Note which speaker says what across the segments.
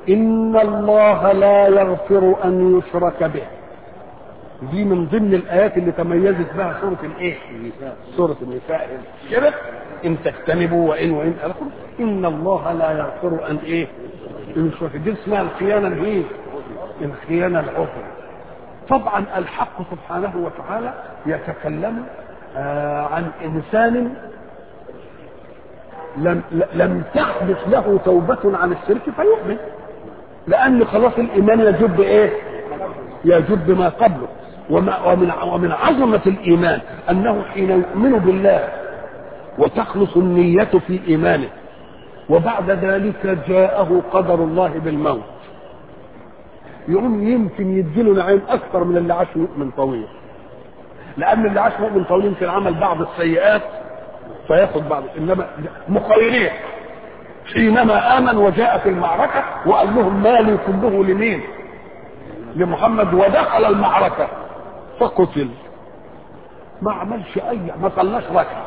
Speaker 1: إن الله لا يغفر أن يشرك به دي من ضمن الآيات اللي تميزت بها سورة الإيه؟ سورة النساء كده إن تجتنبوا وإن وإن أخر إن الله لا يغفر أن إيه؟ أن يشرك دي اسمها الخيانة الإيه؟ الخيانة العظمى طبعا الحق سبحانه وتعالى يتكلم آه عن إنسان لم لم تحدث له توبة عن الشرك فيؤمن لأن خلاص الإيمان يجب إيه؟ يجب ما قبله وما ومن ومن عظمة الإيمان أنه حين يؤمن بالله وتخلص النية في إيمانه وبعد ذلك جاءه قدر الله بالموت يقوم يمكن يديله نعيم أكثر من اللي عاش مؤمن طويل لأن اللي عاش مؤمن طويل يمكن عمل بعض السيئات فياخد بعض إنما مخيرين حينما آمن وجاء في المعركة وقال لهم مالي كله لمين؟ لمحمد ودخل المعركة فقتل ما عملش أي ما صلاش ركعة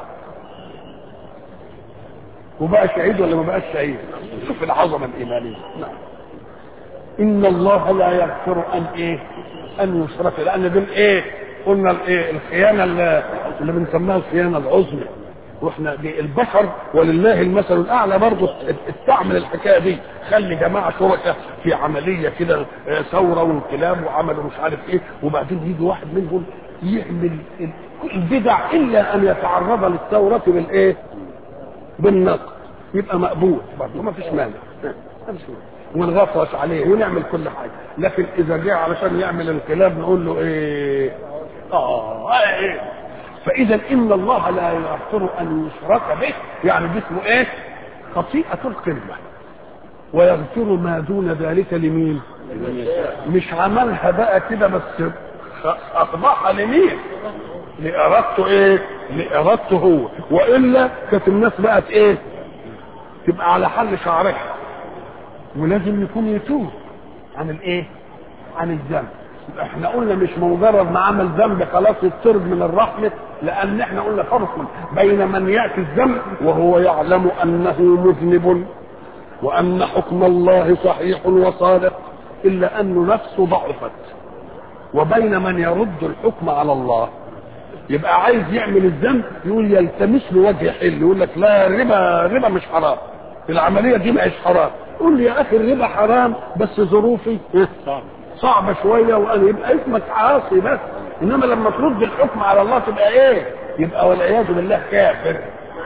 Speaker 1: وبقى شهيد ولا ما بقاش شهيد شوف العظمة الإيمانية نعم إن الله لا يغفر أن إيه أن يشرك لأن دول إيه قلنا الإيه الخيانة اللي, اللي بنسميها الخيانة العظمى واحنا دي البشر ولله المثل الاعلى برضه استعمل الحكايه دي خلي جماعه شركاء في عمليه كده ثوره وانقلاب وعملوا مش عارف ايه وبعدين يجي واحد منهم يعمل البدع الا ان يتعرض للثوره بالايه؟ بالنقد يبقى مقبول برضه ما فيش مانع ونغطس عليه ونعمل كل حاجه لكن اذا جه علشان يعمل انقلاب نقول له ايه؟ اه ايه فاذا ان الله لا يغفر ان يشرك به يعني ده اسمه ايه خطيئه القمه ويغفر ما دون ذلك لمين مش عملها بقى كده بس اصبحها لمين لارادته ايه لارادته هو والا كانت الناس بقت ايه تبقى على حل شعرها ولازم يكون يتوب عن الايه عن الذنب احنا قلنا مش مجرد ما عمل ذنب خلاص يطرد من الرحمة لان احنا قلنا فرق بين من يأتي الذنب وهو يعلم انه مذنب وان حكم الله صحيح وصادق الا ان نفسه ضعفت وبين من يرد الحكم على الله يبقى عايز يعمل الذنب يقول يلتمس له وجه حل يقول لك لا ربا ربا مش حرام العمليه دي مش حرام قول لي يا اخي الربا حرام بس ظروفي صعبه شويه وانا يبقى اسمك عاصي بس انما لما ترد الحكم على الله تبقى ايه يبقى والعياذ بالله كافر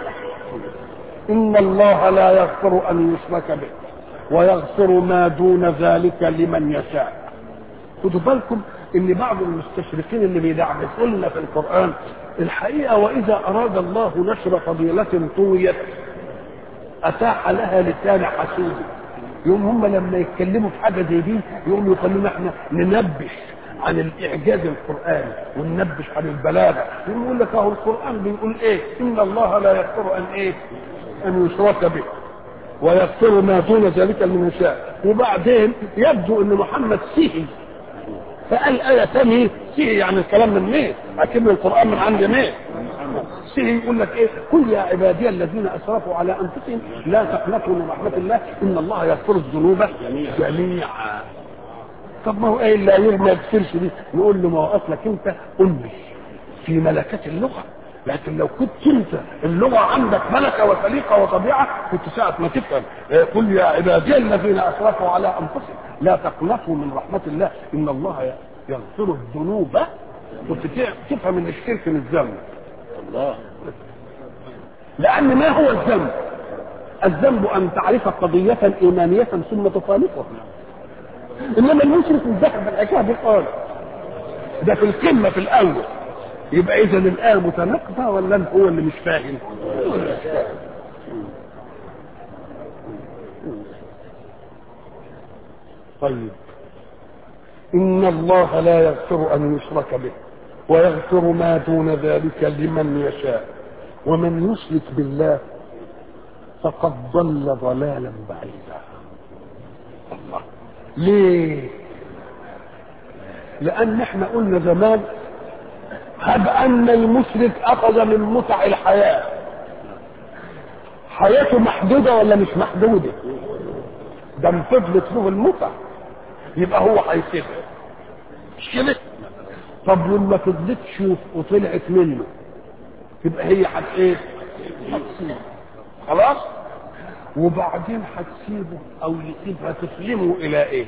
Speaker 1: ان الله لا يغفر ان يشرك به ويغفر ما دون ذلك لمن يشاء خدوا بالكم ان بعض المستشرقين اللي بيدعبسوا لنا في القران الحقيقه واذا اراد الله نشر فضيله طويت اتاح لها لسان حسود يوم هم لما يتكلموا في حاجه زي دي يقوموا يخلونا احنا ننبش عن الاعجاز القراني وننبش عن البلاغه يقول لك اهو القران بيقول ايه ان الله لا يغفر ان ايه ان يشرك به ويغفر ما دون ذلك لمن يشاء وبعدين يبدو ان محمد سهي فقال آية ثانية سهي يعني الكلام من مين؟ أكيد القرآن من عند مين؟ سهي يقول لك إيه؟ قل يا عبادي الذين أسرفوا على أنفسهم لا تقنطوا من رحمة الله إن الله يغفر الذنوب جميعا. طب ما هو إيه اللي قايل ما يغفرش دي؟ نقول له ما هو أصلك أنت أمي في ملكات اللغة لكن لو كنت انت اللغه عندك ملكه وسليقه وطبيعه كنت ساعه ما تفهم قل يا عبادي الذين اسرفوا على انفسهم لا تقنطوا من رحمه الله ان الله يغفر الذنوب كنت تفهم ان الشرك من الذنب الله لان ما هو الذنب الذنب ان تعرف قضيه ايمانيه ثم تخالفها انما المشرك انذهب بالحكايه دي خالص ده في القمه في الاول يبقى اذا الايه متناقضه ولا هو اللي مش فاهم طيب ان الله لا يغفر ان يشرك به ويغفر ما دون ذلك لمن يشاء ومن يشرك بالله فقد ضل ضلالا بعيدا الله ليه لان احنا قلنا زمان هب ان المشرك اخذ من متع الحياه حياته محدوده ولا مش محدوده ده فضلت له المتع يبقى هو هيسيبها مش كده طب لما فضلتش وطلعت منه تبقى هي حت ايه هتسيبه خلاص وبعدين هتسيبه او يسيبها تسلمه الى ايه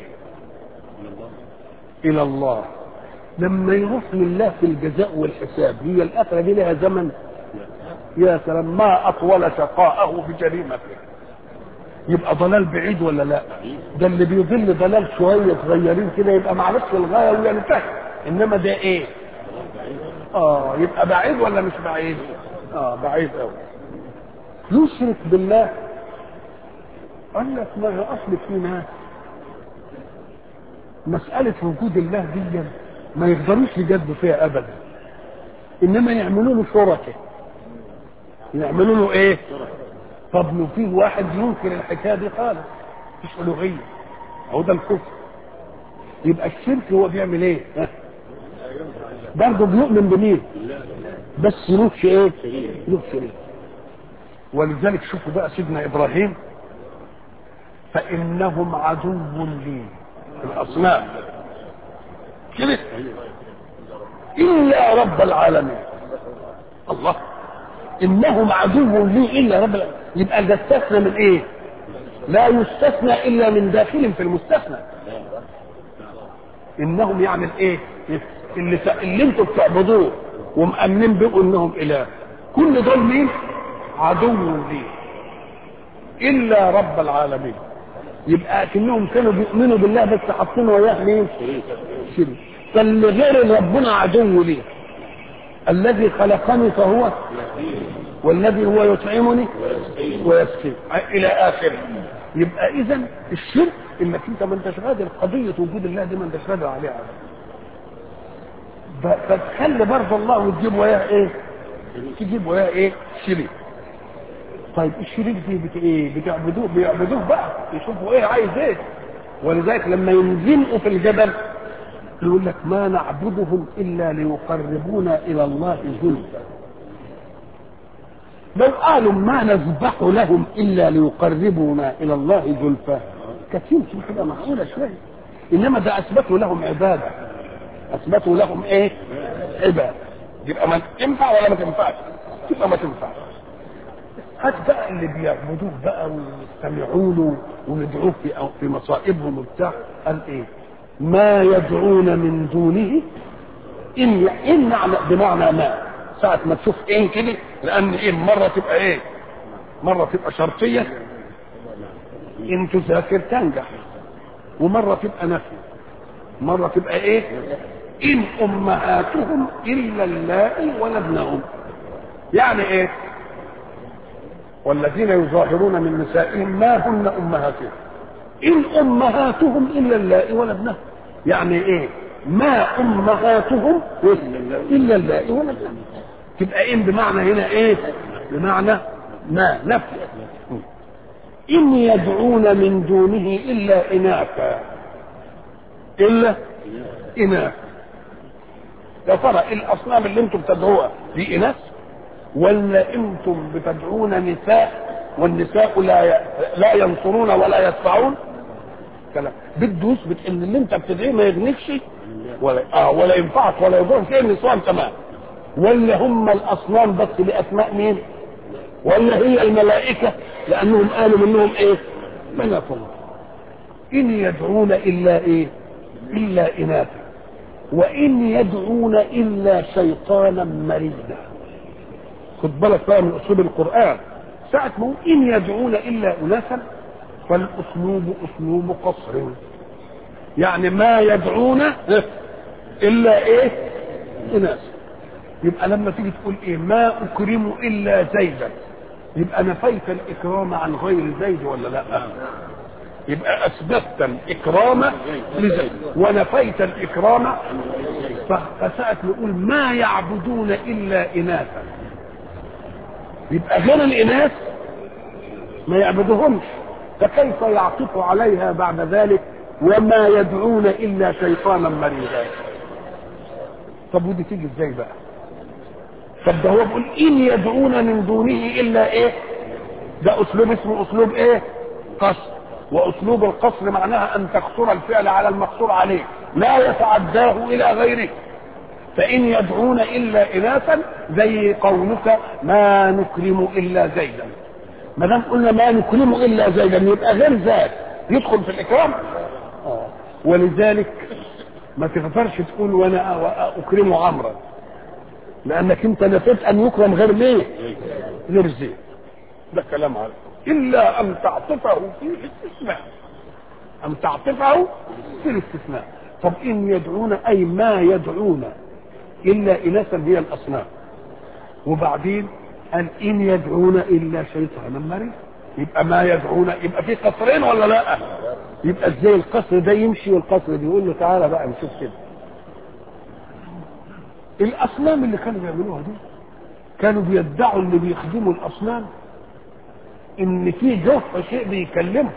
Speaker 1: الى الله لما يروح لله في الجزاء والحساب هي الاخره دي لها زمن يا سلام ما اطول شقاءه بجريمته يبقى ضلال بعيد ولا لا ده اللي بيضل ضلال شويه صغيرين كده يبقى معلش الغايه وينتهي انما ده ايه اه يبقى بعيد ولا مش بعيد اه بعيد قوي يشرك بالله قال لك ما هي اصل في ناس مسألة وجود الله دي ما يقدروش يجدوا فيها أبدا إنما يعملوا له شركة يعملوا له إيه؟ طب لو فيه واحد ينكر الحكاية دي خالص مش ألوهية أهو ده الكفر يبقى الشرك هو بيعمل إيه؟ ها؟ برضه بيؤمن بمين؟ بس لوش إيه؟ لوش شريك ولذلك شوفوا بقى سيدنا إبراهيم فإنهم عدو لي الأصنام كده إلا رب العالمين الله إنهم عدو لي إلا رب العالمين يبقى ده استثنى من إيه؟ لا يستثنى إلا من داخل في المستثنى إنهم يعني الإيه؟ اللي اللي أنتم بتعبدوه ومأمنين بقوا إنهم إله كل دول مين؟ عدو لي إلا رب العالمين يبقى كأنهم كانوا بيؤمنوا بالله بس حاطين وياه مين؟ شرك فاللي غير ربنا عدو لي الذي خلقني فهو والذي هو يطعمني ويسقي الى اخره يبقى اذا الشرك انك انت ما انتش قادر قضيه وجود الله دي ما انتش قادر عليها فتخلي برضه الله وتجيب وياه ايه؟ تجيب وياه ايه؟ شريك طيب الشريك دي بت ايه بتعبدوه بيعبدوه بقى يشوفوا ايه عايز ايه ولذلك لما ينزلقوا في الجبل يقول لك ما نعبدهم الا ليقربونا الى الله زلفى لو قالوا ما نذبح لهم الا ليقربونا الى الله زلفى كانت يمكن كده معقوله شويه انما ده اثبتوا لهم عباده اثبتوا لهم ايه عباده يبقى ما تنفع ولا ما تنفعش تبقى ما تنفعش هات بقى اللي بيعبدوه بقى ويستمعوا له ويدعوه في أو في مصائبهم وبتاع قال ايه؟ ما يدعون من دونه ان ان معنى بمعنى ما ساعة ما تشوف ان كده لان ايه مرة تبقى ايه؟ مرة تبقى شرطية ان تذاكر تنجح ومرة تبقى نفي مرة تبقى ايه؟ ان امهاتهم الا اللائي ولدنهم يعني ايه؟ والذين يظاهرون من نسائهم ما هن امهاتهم ان امهاتهم الا اللائي ولدنهم يعني ايه ما امهاتهم الا اللائي ولدنهم تبقى ان بمعنى هنا ايه بمعنى ما نفي ان يدعون من دونه الا اناثا الا اناث يا ترى الاصنام اللي انتم بتدعوها دي اناث ولا انتم بتدعون نساء والنساء لا لا ينصرون ولا يدفعون كلام بده يثبت ان اللي انت بتدعيه ما يغنيكش ولا اه ولا ينفعك ولا يضرك زي النسوان تمام ولا هم الاصنام بس باسماء مين ولا هي الملائكه لانهم قالوا منهم ايه ملك ان يدعون الا ايه الا اناثا وان يدعون الا شيطانا مريدا خد بالك بقى من اسلوب القران ساعه ما ان يدعون الا اناثا فالاسلوب اسلوب قصر يعني ما يدعون الا ايه اناثا يبقى لما تيجي تقول ايه ما اكرم الا زيدا يبقى نفيت الاكرام عن غير زيد ولا لا يبقى اثبتت الاكرام لزيد ونفيت الاكرام فساعة نقول ما يعبدون الا اناثا يبقى غير الاناث ما يعبدهمش فكيف يعطف عليها بعد ذلك وما يدعون الا شيطانا مريدا طب ودي تيجي ازاي بقى طب ده هو بيقول ان يدعون من دونه الا ايه ده اسلوب اسمه اسلوب ايه قصر واسلوب القصر معناها ان تقصر الفعل على المقصور عليه لا يتعداه الى غيره فان يدعون الا اناثا زي قولك ما نكرم الا زيدا ما دام قلنا ما نكرم الا زيدا يبقى غير ذات يدخل في الاكرام آه. ولذلك ما تقدرش تقول وانا اكرم عمرا لانك انت نفيت ان يكرم غير ليه غير زيد ده كلام عارف الا ان تعطفه في الاستثناء ان تعطفه في الاستثناء طب ان يدعون اي ما يدعون الا اناثا هي الاصنام وبعدين قال ان يدعون الا شيطانا مريض يبقى ما يدعون يبقى في قصرين ولا لا يبقى ازاي القصر ده يمشي والقصر ده يقول له تعالى بقى نشوف كده الاصنام اللي كانوا بيعملوها دي كانوا بيدعوا اللي بيخدموا الاصنام ان في جوفة شيء بيكلمهم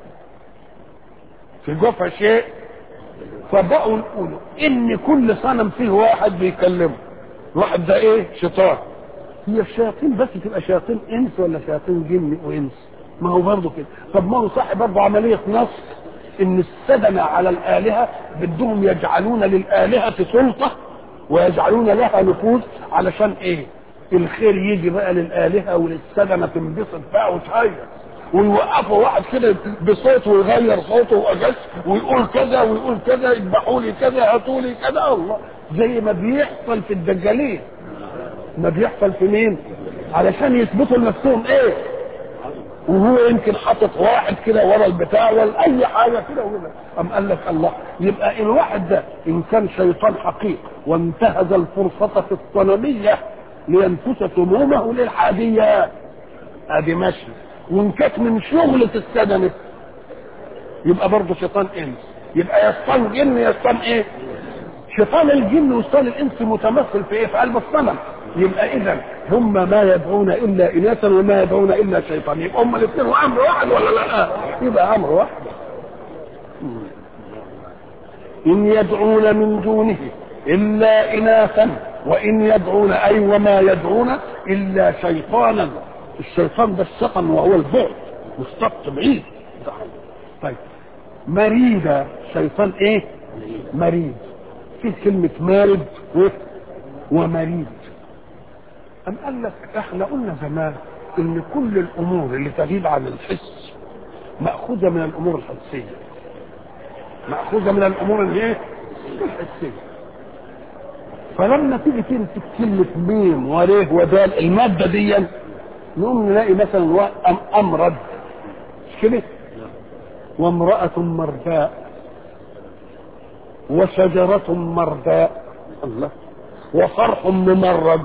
Speaker 1: في جوفة شيء فبقوا يقولوا ان كل صنم فيه واحد بيكلمه واحد ده ايه شيطان هي الشياطين بس تبقى شياطين انس ولا شياطين جن وانس ما هو برضه كده طب ما هو صح برضه عمليه نص ان السدنه على الالهه بدهم يجعلون للالهه سلطه ويجعلون لها نفوذ علشان ايه الخير يجي بقى للالهه وللسدنه تنبسط بقى وتهيص ويوقفوا واحد كده بصوته ويغير صوته واجس ويقول كذا ويقول كذا اذبحوا لي كذا هاتوا لي كذا الله زي ما بيحصل في الدجالين ما بيحصل في مين علشان يثبتوا لنفسهم ايه وهو يمكن حاطط واحد كده ورا البتاع ولا اي حاجه كده ولا ام قال لك الله يبقى الواحد ده ان كان شيطان حقيقي وانتهز الفرصه في الصنميه لينفس سمومه للحاديه ادي ماشي وان كانت من شغلة السدنة يبقى برضه شيطان انس يبقى يشطان جن يشطان ايه شيطان الجن وشيطان الانس متمثل في ايه في قلب الصنم يبقى اذا هم ما يدعون الا اناثا وما يدعون الا شيطان يبقى هم الاثنين امر واحد ولا لا يبقى امر واحد ان يدعون من دونه الا اناثا وان يدعون اي وما يدعون الا شيطانا الشيطان ده الشطن وهو البعد مستقط بعيد طيب مريدة شيطان ايه مريد في كلمة مارد ومريد أم قال لك احنا قلنا زمان ان كل الامور اللي تغيب عن الحس مأخوذة من الامور الحسية مأخوذة من الامور اللي ايه الحسية فلما تيجي تمسك كلمة ميم وريه ودال المادة دي نقوم نلاقي مثلا امرد مش كده وامرأة مرداء وشجرة مرداء الله وفرح ممرد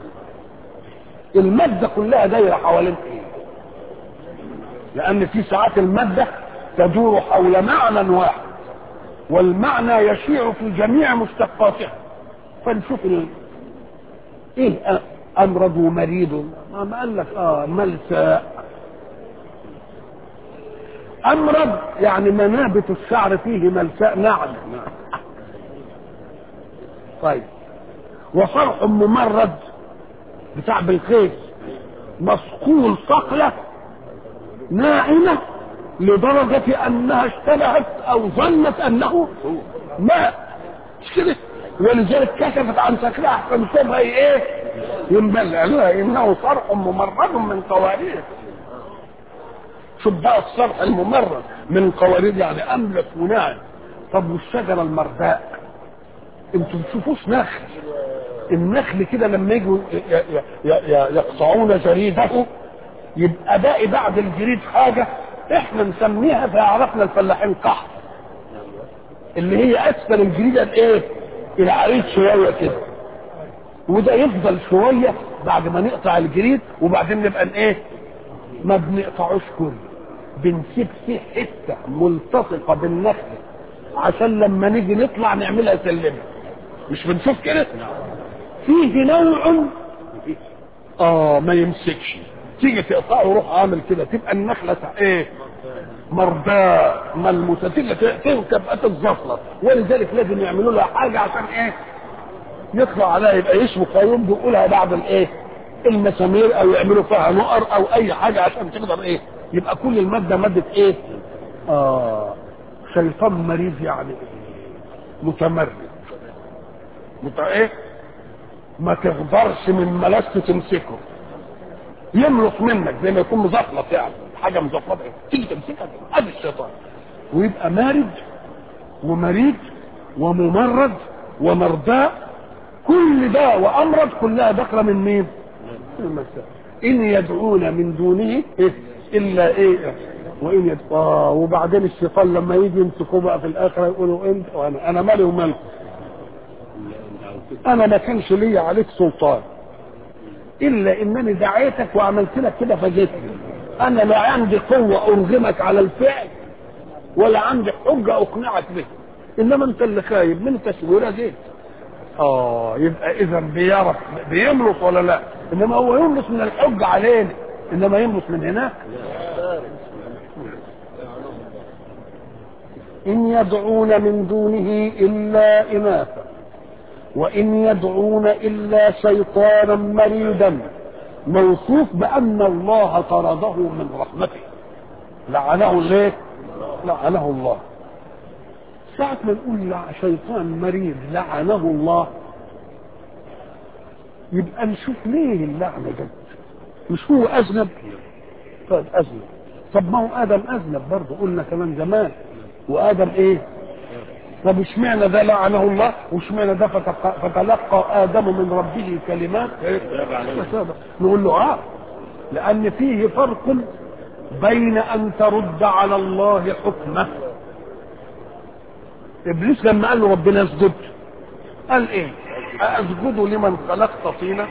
Speaker 1: المادة كلها دايرة حوالين ايه لان في ساعات المادة تدور حول معنى واحد والمعنى يشيع في جميع مشتقاتها فنشوف ال... ايه امرض ومريض ما قال لك اه ملساء امرض يعني منابت الشعر فيه ملساء نعم طيب وصرح ممرد بتاع بالخيس مصقول صقلة ناعمة لدرجة انها اشتبهت او ظنت انه ماء مش كده ولذلك كشفت عن شكلها احسن شبهه ايه ينبلع لها انه صرح ممرد من قوارير شوف بقى الصرح الممرد من قوارير يعني املك وناعم طب والشجره المرداء انتوا تشوفوش نخل النخل كده لما يجوا يقطعون جريده يبقى باقي بعد الجريد حاجه احنا نسميها فيعرفنا الفلاحين قحط اللي هي اسفل الجريده الايه العريض شويه كده وده يفضل شويه بعد ما نقطع الجريد وبعدين نبقى ايه ما بنقطعوش كله بنسيب فيه حته ملتصقه بالنخل عشان لما نيجي نطلع نعملها سلمه مش بنشوف كده فيه نوع اه ما يمسكش تيجي تقطعه وروح عامل كده تبقى النخله ايه مرضاء ملموسه تيجي تركب تتزفلط ولذلك لازم يعملوا لها حاجه عشان ايه يطلع عليها يبقى يشبك فيوم بيقولها بعد الايه المسامير او يعملوا فيها نقر او اي حاجه عشان تقدر ايه يبقى كل الماده ماده ايه اه شيطان مريض يعني متمرد مت ايه ما تقدرش من ملف تمسكه يملص منك زي ما يكون مزفلط يعني حاجه مزفلطه تيجي تمسكها ادي الشيطان ويبقى مارد ومريض وممرض ومرضاء كل ده وامرض كلها داخله من مين؟ من المساء ان يدعون من دونه إيه؟ الا ايه وان يد... آه وبعدين الشيطان لما يجي يمسكوه بقى في الاخره يقولوا انت وانا انا مالي ومالكم انا ما كانش لي عليك سلطان الا انني دعيتك وعملت لك كده فجيتني انا لا عندي قوه ارغمك على الفعل ولا عندي حجه اقنعك به انما انت اللي خايب من تشويره جيت اه يبقى اذا بيعرف بيملص ولا لا انما هو يملص من الحجه علينا انما يملص من هناك ان يدعون من دونه الا اناثا وان يدعون الا شيطانا مريدا موصوف بان الله طرده من رحمته لعنه ليه لعنه الله ساعة ما نقول لع- شيطان مريض لعنه الله يبقى نشوف ليه اللعنة جت مش هو أذنب طيب أذنب طب ما هو آدم أذنب برضه قلنا كمان زمان وآدم إيه طب اشمعنى ده لعنه الله واشمعنى ده فتق- فتلقى آدم من ربه كلمات فتاب. نقول له آه لأن فيه فرق بين أن ترد على الله حكمه ابليس لما قال له ربنا اسجد قال ايه اسجد لمن خلقت طينا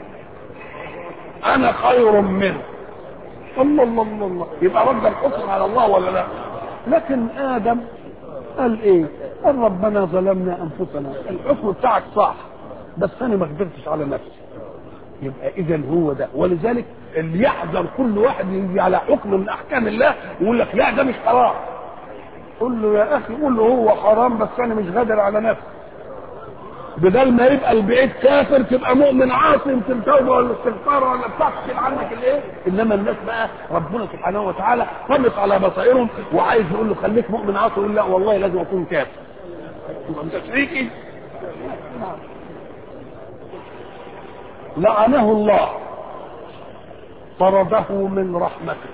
Speaker 1: انا خير منه الله الله الله الله يبقى رد الحكم على الله ولا لا لكن ادم قال ايه قال ربنا ظلمنا انفسنا الحكم بتاعك صح بس انا ما قدرتش على نفسي يبقى اذا هو ده ولذلك اللي يحذر كل واحد يجي على حكم من احكام الله يقول لك لا ده مش حرام قول له يا اخي قول له هو حرام بس انا مش قادر على نفسي بدل ما يبقى البعيد كافر تبقى مؤمن عاصي يمكن توبه ولا استغفار ولا بتاع تشيل عنك الايه انما الناس بقى ربنا سبحانه وتعالى طمس على بصائرهم وعايز يقول له خليك مؤمن عاصي يقول لا والله لازم اكون كافر يبقى انت شريكي لعنه الله طرده من رحمته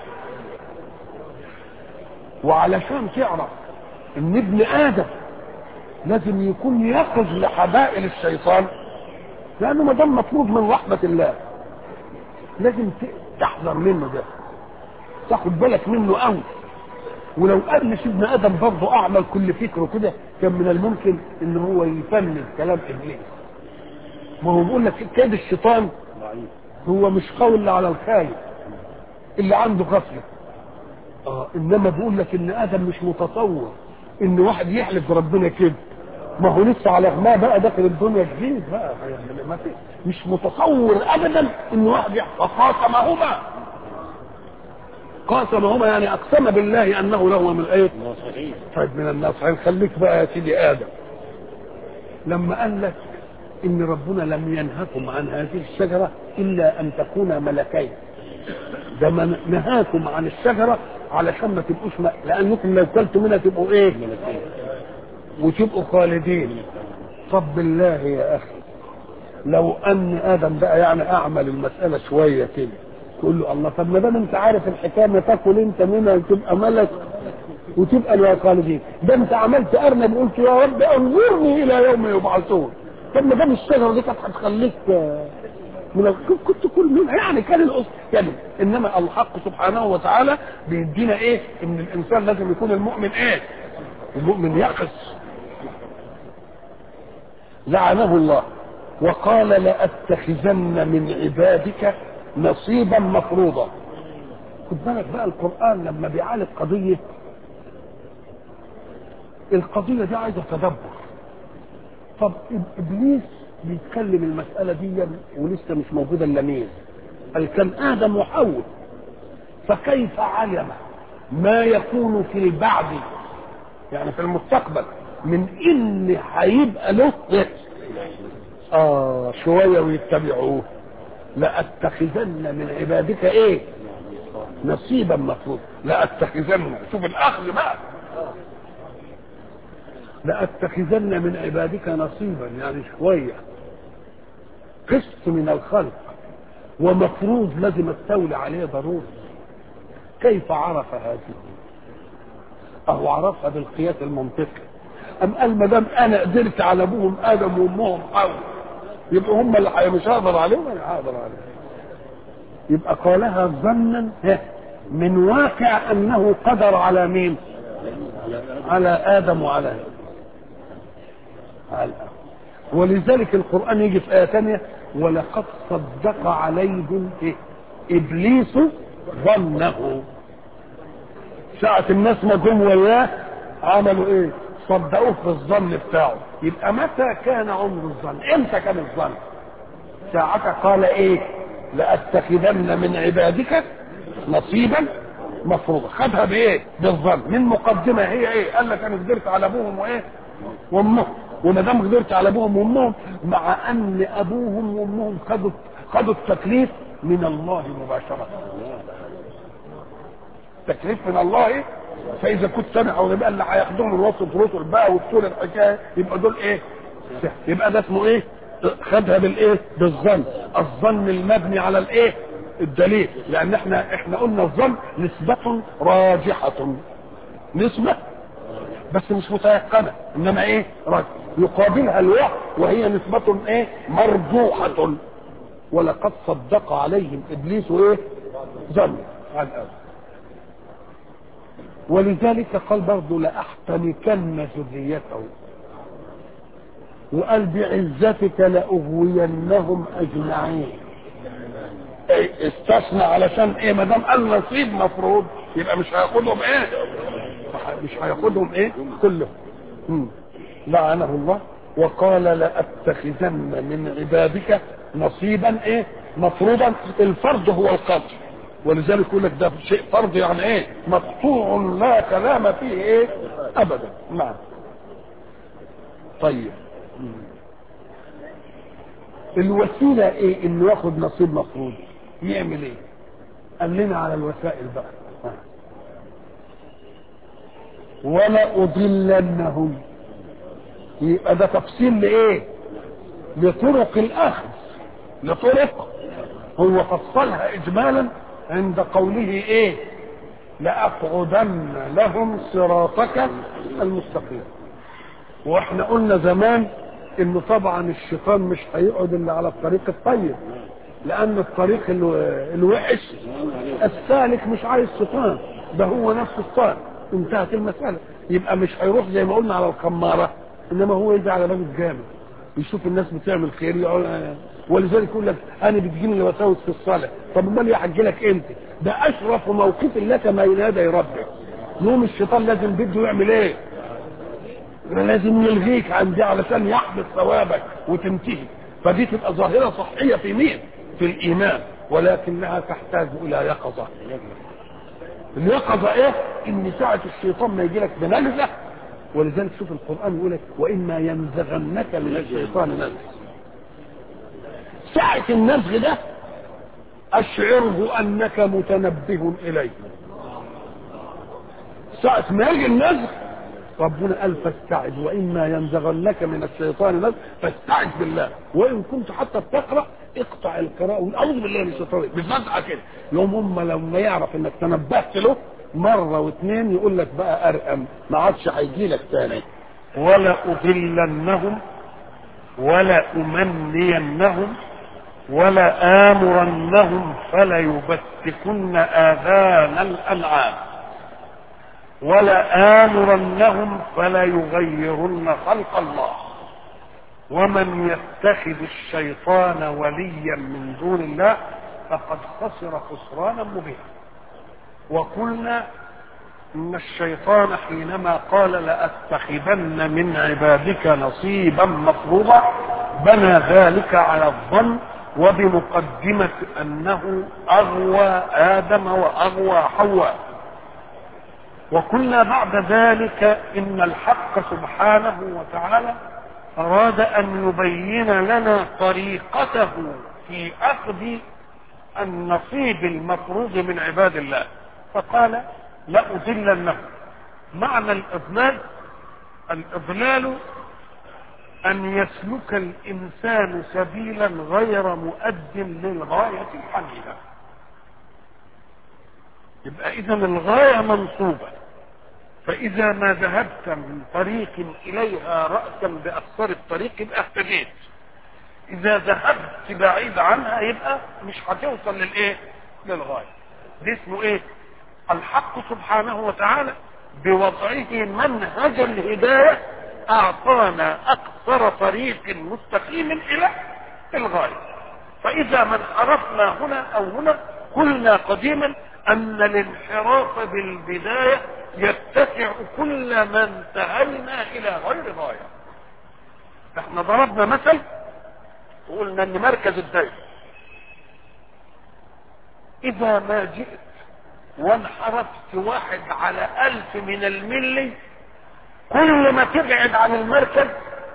Speaker 1: وعلشان تعرف ان ابن ادم لازم يكون يقظ لحبائل الشيطان لانه ما دام مطلوب من رحمه الله لازم ت- تحذر منه ده تاخد بالك منه قوي ولو قال سيدنا ادم برضه اعمل كل فكره كده كان من الممكن ان هو يفند كلام ابليس ما هو بيقول لك كيد الشيطان هو مش قول إلا على الخالق اللي عنده غفله اه انما بيقول لك ان ادم مش متصور ان واحد يحلف بربنا كده ما هو لسه على ما بقى داخل الدنيا جديد بقى يعني ما في مش متصور ابدا ان واحد يحلف قاسمهما قاسمهما يعني اقسم بالله انه له من الايه طيب من الناصحين خليك بقى يا سيدي ادم لما قال لك ان ربنا لم ينهكم عن هذه الشجره الا ان تكونا ملكين ده من نهاكم عن الشجره علشان ما تبقوش م... لانكم لو كلتوا منها تبقوا ايه وتبقوا خالدين طب بالله يا اخي لو ان ادم بقى يعني اعمل المساله شويه كده تقول له الله طب ما دام انت عارف الحكايه ما تاكل انت منها وتبقى ملك وتبقى يا خالدين ده انت عملت ارنب وقلت يا رب انظرني الى يوم يبعثون طب ما دام الشجره دي كانت هتخليك آه، من ال- كنت- كنت كل منها يعني كان الاصل كده انما الحق سبحانه وتعالى بيدينا ايه ان الانسان لازم يكون المؤمن ايه المؤمن يقظ لعنه الله وقال لأتخذن من عبادك نصيبا مفروضا خد بالك بقى القرآن لما بيعالج قضية القضية دي عايزة تدبر طب إب- إبليس بيتكلم المسألة دي ولسه مش موجودة إلا مين قال كان آدم وحواء فكيف علم ما يكون في البعد يعني في المستقبل من ان هيبقى له اه شويه ويتبعوه لاتخذن من عبادك ايه نصيبا مفروض لأتخذن شوف الأخذ بقى لأتخذن من عبادك نصيبا يعني شوية قسط من الخلق ومفروض لازم استولي عليه ضروري كيف عرف هذه أهو عرفها بالقياس المنطقي أم قال ما دام أنا قدرت على أبوهم آدم وأمهم حواء يبقى هم اللي حي- مش هقدر عليهم أنا هقدر عليهم يبقى قالها ظنا ها، من واقع أنه قدر على مين؟ على آدم وعلى على الأرض. ولذلك القرآن يجي في آية ثانية ولقد صدق عليهم إيه؟ إبليس ظنه ساعة الناس ما جم وياه عملوا ايه؟ صدقوه في الظن بتاعه يبقى متى كان عمر الظن؟ امتى كان الظن؟ ساعتها قال ايه؟ لأتخذن من عبادك نصيبا مفروضا خدها بايه؟ بالظن من مقدمة هي ايه؟ قال لك انا قدرت على ابوهم وايه؟ وامهم وما دام قدرت على ابوهم وامهم مع ان ابوهم وامهم خدوا خدوا التكليف من الله مباشرة تكليف من الله فاذا كنت سامع او يبقى اللي هياخدوهم الوسط رسل بقى وطول الحكايه يبقى دول ايه؟ يبقى ده اسمه ايه؟ خدها بالايه؟ بالظن الظن المبني على الايه؟ الدليل لان احنا احنا قلنا الظن نسبة راجحة نسبة بس مش متيقنة انما ايه؟ راجح يقابلها الوحي وهي نسبة ايه؟ مرجوحة ولقد صدق عليهم ابليس ايه؟ ظن على الأرض ولذلك قال برضه لأحتنكن ذريته وقال بعزتك لأغوينهم أجمعين إيه استثنى علشان ايه ما دام قال نصيب مفروض يبقى مش هياخدهم ايه مش هياخدهم ايه كلهم مم. لعنه الله وقال لأتخذن من عبادك نصيبا ايه مفروضا الفرض هو القدر ولذلك يقول لك ده شيء فرض يعني ايه مقطوع لا كلام فيه ايه ابدا نعم طيب الوسيله ايه انه ياخد نصيب مفروض يعمل ايه قال لنا على الوسائل بقى ها. ولا اضلنهم يبقى ده تفصيل لايه لطرق الاخذ لطرق هو فصلها اجمالا عند قوله ايه لاقعدن لهم صراطك المستقيم واحنا قلنا زمان انه طبعا الشيطان مش هيقعد الا على الطريق الطيب لان الطريق الو- الوحش السالك مش عايز شيطان ده هو نفس الطائر انتهت المساله يبقى مش هيروح زي ما قلنا على الخماره انما هو يجي على باب الجامع يشوف الناس بتعمل خير يقول ولذلك يقول لك انا بتجيني وساوس في الصلاه طب امال يحج لك انت ده اشرف موقف لك بين يدي ربك يوم الشيطان لازم بده يعمل ايه لازم يلغيك عن دي علشان يحبط ثوابك وتنتهي فدي تبقى ظاهره صحيه في مين في الايمان ولكنها تحتاج الى يقظه اليقظه ايه ان ساعه الشيطان ما يجي لك بنجزه ولذلك شوف القران يقول لك واما ينزغنك من الشيطان نزغ ساعه النزغ ده اشعره انك متنبه اليه ساعه ما يجي النزغ ربنا قال فاستعذ واما ينزغنك من الشيطان نزغ فاستعذ بالله وان كنت حتى بتقرا اقطع القراءه واعوذ بالله من الشيطان بفزعه كده يوم هم لما يعرف انك تنبهت له مره واثنين يقول لك بقى ارقم ما عادش هيجي لك تاني ولا اضلنهم ولا امنينهم ولا امرنهم فليبتكن اذان الانعام ولا آمرنهم فلا يغيرن خلق الله ومن يتخذ الشيطان وليا من دون الله فقد خسر خسرانا مبينا وقلنا ان الشيطان حينما قال لاتخذن من عبادك نصيبا مفروضا بنى ذلك على الظن وبمقدمه انه اغوى ادم واغوى حواء وقلنا بعد ذلك ان الحق سبحانه وتعالى اراد ان يبين لنا طريقته في اخذ النصيب المفروض من عباد الله فقال لأضلنهم معنى الإضلال الإضلال أن يسلك الإنسان سبيلا غير مؤد للغاية الحميدة يبقى إذا الغاية منصوبة فإذا ما ذهبت من طريق إليها رأسا بأقصر الطريق يبقى اهتديت إذا ذهبت بعيد عنها يبقى مش هتوصل للإيه؟ للغاية دي اسمه إيه؟ الحق سبحانه وتعالى بوضعه منهج الهداية أعطانا أقصر طريق مستقيم إلى الغاية فإذا ما انحرفنا هنا أو هنا قلنا قديما أن الانحراف بالبداية يتسع كل ما انتهينا إلى غير غاية احنا ضربنا مثل وقلنا ان مركز الدايرة اذا ما جئت وانحرفت واحد على الف من الملي كل ما تبعد عن المركز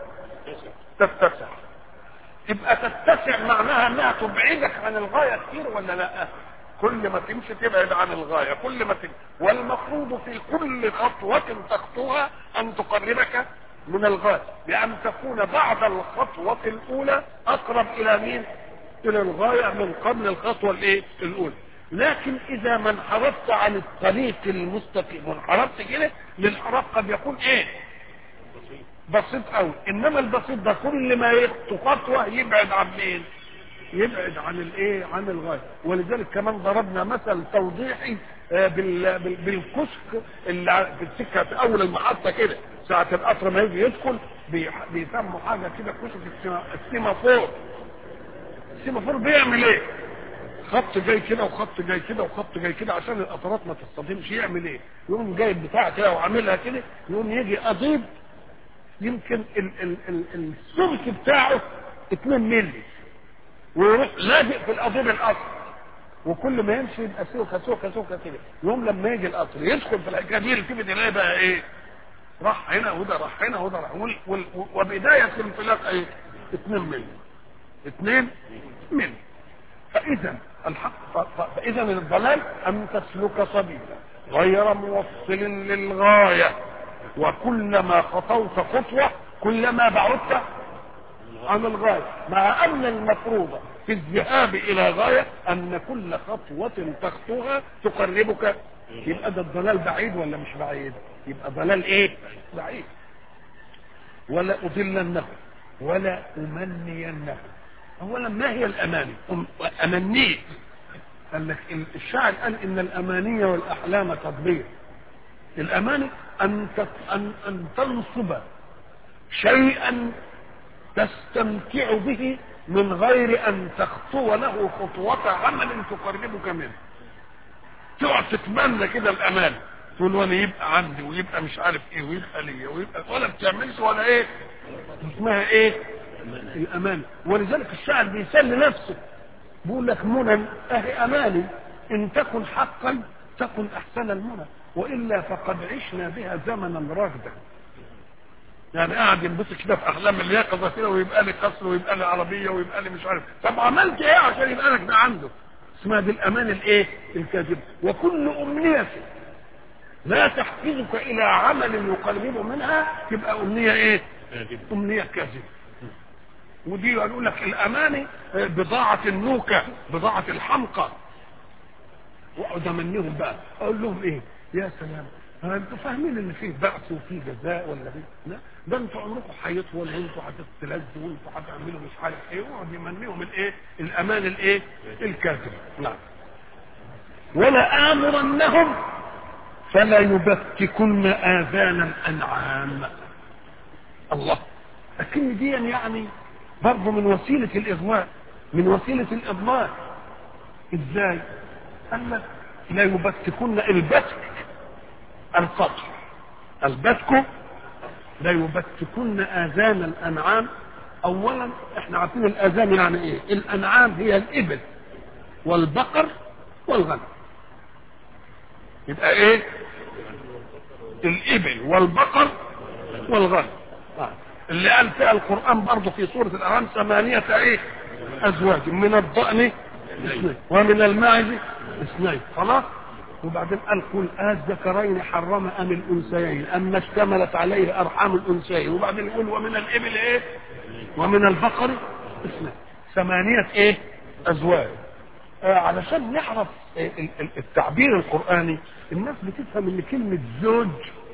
Speaker 1: تتسع تبقى تتسع معناها انها تبعدك عن الغاية كتير ولا لا كل ما تمشي تبعد عن الغاية كل ما تمشي والمفروض في كل خطوة تخطوها ان تقربك من الغاية بأن تكون بعد الخطوة الأولى أقرب إلى مين؟ إلى الغاية من قبل الخطوة الإيه؟ الأولى. لكن إذا ما انحرفت عن الطريق المستقيم وانحرفت كده الانحراف قد يكون إيه؟ بسيط قوي إنما البسيط ده كل ما يخطو خطوة يبعد عن مين؟ يبعد عن الايه عن الغايه ولذلك كمان ضربنا مثل توضيحي بال... بال... بالكشك اللي في السكه في اول المحطه كده ساعه القطر ما يجي يدخل بي... بيسموا حاجه كده كشك السما... السيمافور السيمافور بيعمل ايه خط جاي كده وخط جاي كده وخط جاي كده عشان القطرات ما تصطدمش يعمل ايه يقوم جايب بتاع كده وعاملها كده يقوم يجي قضيب يمكن ال... ال... ال... السمك بتاعه 2 مللي ويروح لازق في القضيب الاصل وكل ما يمشي يبقى سوكه سوكه سوكه كده يوم لما يجي القطر يدخل في الحكايه دي يلتفت يلاقي بقى ايه راح هنا وده راح هنا وده راح وال- وال- وبدايه الانطلاق ايه 2 ملي 2 ملي فاذا الحق ف- ف- فاذا الضلال ان تسلك سبيلا غير موصل للغايه وكلما خطوت خطوه كلما بعدت عن الغاية مع أن المفروض في الذهاب إلى غاية أن كل خطوة تخطوها تقربك يبقى ده الضلال بعيد ولا مش بعيد يبقى ضلال ايه بعيد ولا أضلنه ولا أمنينه أولا ما هي الأماني أم- أمنيت قال لك ال- الشاعر قال إن الأماني والأحلام تضليل الأماني أن تت- أن أن تنصب شيئا تستمتع به من غير ان تخطو له خطوة عمل تقربك منه تقعد تتمنى كده الامان تقول وانا يبقى عندي ويبقى مش عارف ايه ويبقى ليا ويبقى ولا بتعملش ولا ايه اسمها ايه الامان ولذلك الشاعر بيسلي نفسه بيقول لك منى اهي اماني ان تكن حقا تكن احسن المنى والا فقد عشنا بها زمنا راغدا يعني قاعد ينبسط كده في احلام اليقظه كده ويبقى لي قصر ويبقى لي عربيه ويبقى لي مش عارف طب عملت ايه عشان يبقى لك ده عنده اسمها دي الامان الايه الكاذب وكل امنيه لا تحفزك الى عمل يقرب منها تبقى امنيه ايه امنيه كاذبه ودي يقول لك الاماني بضاعه النوكه بضاعه الحمقى واقعد امنيهم بقى اقول لهم ايه يا سلام ها انتوا فاهمين ان فيه بعث وفيه جزاء ولا فيه لا ده انتوا عمركم هيطول وانتوا هتتلذوا وانتوا هتعملوا مش عارف ايه ويقعد يمنيهم الايه الامان الايه الكاذب نعم ولا امرنهم فلا يبتكن اذان الانعام الله لكن دي يعني برضه من وسيله الاغواء من وسيله الاضلال ازاي قال لك لا يبتكن البتك القطع البتك لا يبتكن اذان الانعام اولا احنا عارفين الاذان يعني ايه الانعام هي الابل والبقر والغنم يبقى ايه الابل والبقر والغنم آه. اللي قال فيها القران برضه في سوره الانعام ثمانيه ايه ازواج من الضأن اثنين ومن الماعز اثنين خلاص وبعدين قال قل الذكرين حرم ام الانثيين اما اشتملت عليه ارحام الانثيين وبعدين يقول ومن الابل ايه ومن البقر اثنين ثمانيه ايه ازواج آه علشان نعرف آه التعبير القراني الناس بتفهم ان كلمه زوج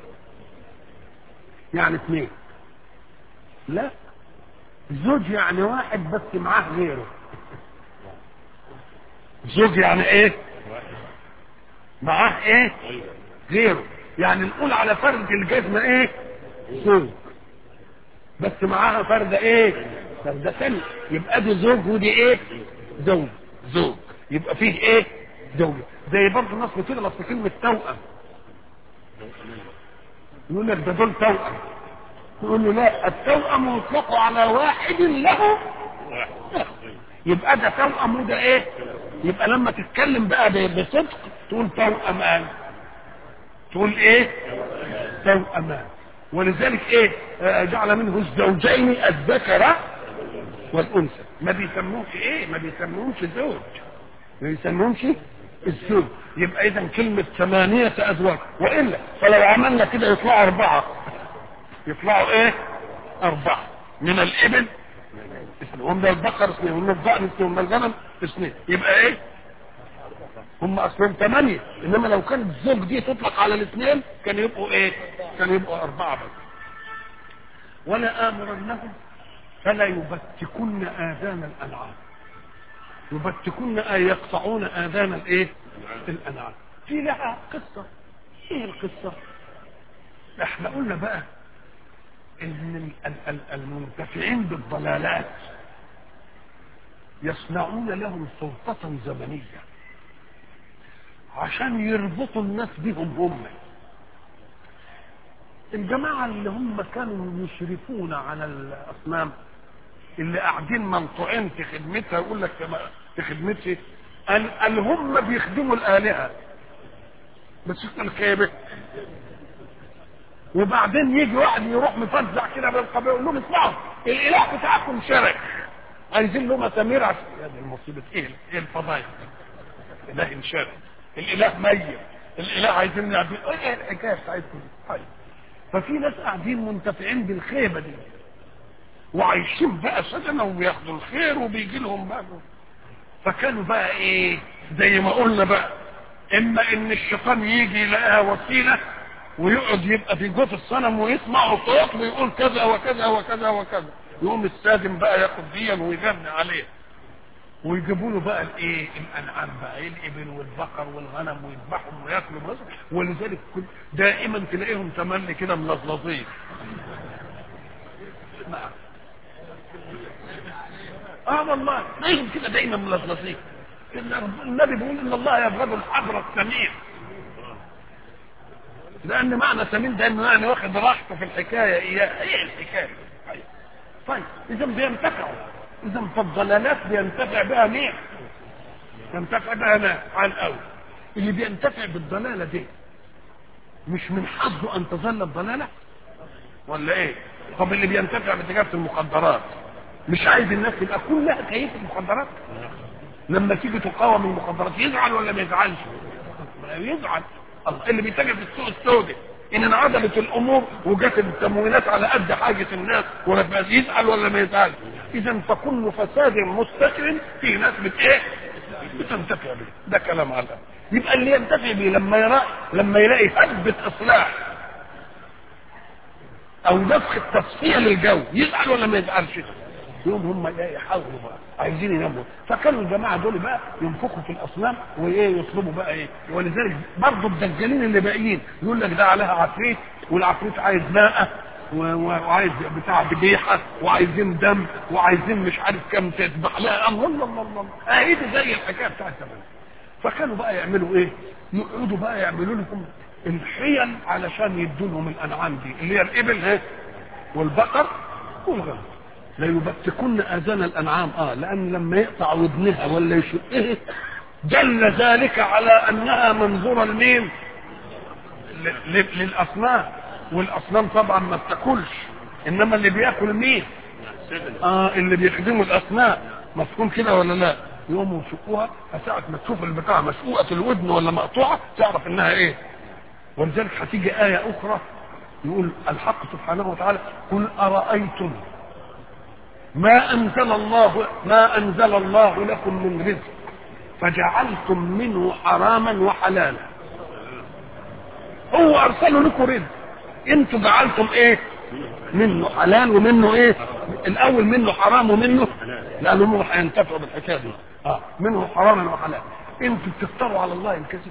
Speaker 1: يعني اثنين لا زوج يعني واحد بس معاه غيره زوج يعني ايه معاه ايه غيره يعني نقول على فرد الجزمة ايه زوج بس معاها فردة ايه فردة ثانية يبقى دي زوج ودي ايه زوج زوج يبقى فيه ايه زوجة زي برضه الناس بتغلط في كلمة توأم يقول لك ده دول توأم يقول له لا التوأم يطلق على واحد له يبقى ده توأم وده ايه يبقى لما تتكلم بقى بصدق تقول توأمان تقول ايه توأمان ولذلك ايه آه جعل منه الزوجين الذكر والانثى ما بيسموهش ايه ما بيسموهمش زوج ما بيسموهمش الزوج يبقى اذا كلمة ثمانية ازواج والا فلو عملنا كده يطلعوا اربعة يطلعوا ايه اربعة من الابل اثنين ومن البقر اثنين ومن الضأن اثنين ومن الغنم اثنين يبقى ايه هم اصلا ثمانية انما لو كانت الزوج دي تطلق على الاثنين كانوا يبقوا ايه كانوا يبقوا اربعة بس ولا امرنهم فلا يبتكن اذان الانعام يبتكن اي يقطعون اذان الايه الانعام في لها قصة ايه القصة احنا قلنا بقى ان المنتفعين بالضلالات يصنعون لهم سلطة زمنية عشان يربطوا الناس بهم هم الجماعة اللي هم كانوا يشرفون على الأصنام اللي قاعدين منطوعين في خدمتها يقول لك في خدمتي قال قال هم بيخدموا الآلهة بس الخيبة وبعدين يجي واحد يروح مفزع كده بالقبيله يقول لهم اسمعوا الاله بتاعكم شرك عايزين له مسامير عشان يا دي المصيبه ايه ايه الفضايح الاله انشرك الاله ميت الاله عايزين نعمل ايه الحكايه بتاعتكم طيب ففي ناس قاعدين منتفعين بالخيبه دي وعايشين بقى سجنه وبياخدوا الخير وبيجي لهم بقى فكانوا بقى ايه زي ما قلنا بقى اما ان الشيطان يجي يلاقيها وسيله ويقعد يبقى في جوف الصنم ويسمع صوت ويقول كذا وكذا وكذا وكذا يقوم السادم بقى ياخد ديا ويغني عليه ويجيبوا له بقى الايه الانعام بقى الابل والبقر والغنم ويذبحهم وياكلوا بس ولذلك دائما تلاقيهم تملي كده ملظلظين نعم اه والله تلاقيهم كده دايما ملظلظين النبي بيقول ان الله يبغض الحبر السمين لان معنى سمين ده انه يعني واخد راحته في الحكايه اياه ايه الحكايه طيب اذا بينتفعوا اذا فالضلالات بينتفع بها مين ينتفع بها ناس على الاول اللي بينتفع بالضلاله دي مش من حظه ان تظل الضلاله ولا ايه طب اللي بينتفع بتجاره المخدرات مش عايز الناس تبقى كلها كيفة المخدرات لما تيجي تقاوم المخدرات يزعل ولا ما يزعلش يزعل الله اللي بيتاجر في السوق السوداء ان انعدمت الامور وجت التموينات على قد حاجه الناس ولا يزعل ولا ما يزعلش اذا فكل فساد مستكر في ناس بت ايه بتنتفع به ده كلام على الأقل. يبقى اللي ينتفع به لما يرى لما يلاقي هبه اصلاح او نفخ التصفيه للجو يزعل ولا ما يزعلش يوم هم يحاولوا بقى عايزين يناموا فكانوا الجماعه دول بقى ينفخوا في الاصنام وايه يطلبوا بقى ايه ولذلك برضه الدجالين اللي باقيين يقول لك ده عليها عفريت والعفريت عايز ماء وعايز بتاع ذبيحه وعايزين دم وعايزين مش عارف كم تذبح لها الله الله الله الله اهي دي زي الحكايه بتاعت زمان فكانوا بقى يعملوا ايه؟ يقعدوا بقى يعملوا لهم الحيل علشان يدوا لهم الانعام دي اللي هي الابل ايه؟ والبقر والغنم لا يبتكن اذان الانعام اه لان لما يقطع ودنها ولا يشقه دل ذلك على انها منظوره لمين؟ للاصنام والاصنام طبعا ما بتاكلش انما اللي بياكل مين؟ اه اللي بيخدموا الاصنام مفهوم كده ولا لا؟ يقوموا يشقوها فساعة ما تشوف البتاع مسقوقة الودن ولا مقطوعة تعرف انها ايه ولذلك هتيجي آية أخرى يقول الحق سبحانه وتعالى قل أرأيتم ما أنزل الله ما أنزل الله لكم من رزق فجعلتم منه حراما وحلالا هو أرسل لكم رزق انتوا جعلتم ايه منه حلال ومنه ايه الاول منه حرام ومنه لانه هم هينتفعوا بالحكايه دي اه منه حرام وحلال انتوا بتفتروا على الله الكذب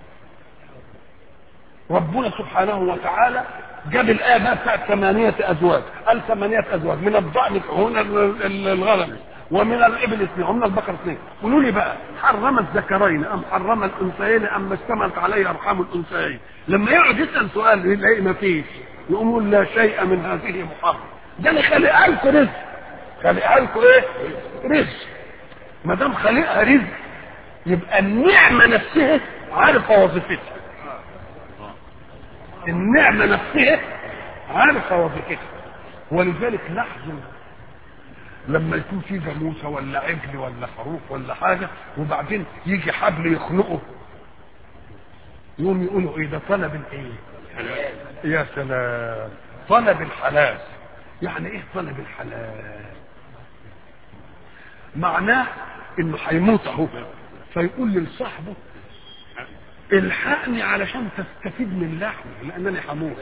Speaker 1: ربنا سبحانه وتعالى جاب الآية بقى بتاعت ثمانية أزواج قال ثمانية أزواج من الضأن هنا الغنم ومن الإبل اثنين ومن البقر اثنين قولوا لي بقى حرم الذكرين أم حرم الأنثيين أم ما اشتملت عليه أرحام الأنثيين لما يقعد يسأل سؤال يلاقي ما فيش يقومون لا شيء من هذه محرم ده اللي خلقها لكم رزق خلقها لكم ايه؟ رزق ما دام خلقها رزق يبقى النعمة نفسها عارفة وظيفتها النعمة نفسها عارفة وظيفتها ولذلك لاحظوا لما يكون في جاموسة ولا عجل ولا خروف ولا حاجة وبعدين يجي حبل يخنقه يقوم يقولوا ايه ده طلب الايه يا سلام طلب الحلال يعني ايه طلب الحلال معناه انه هيموت اهو فيقول لصاحبه الحقني علشان تستفيد من لحمي لانني هموت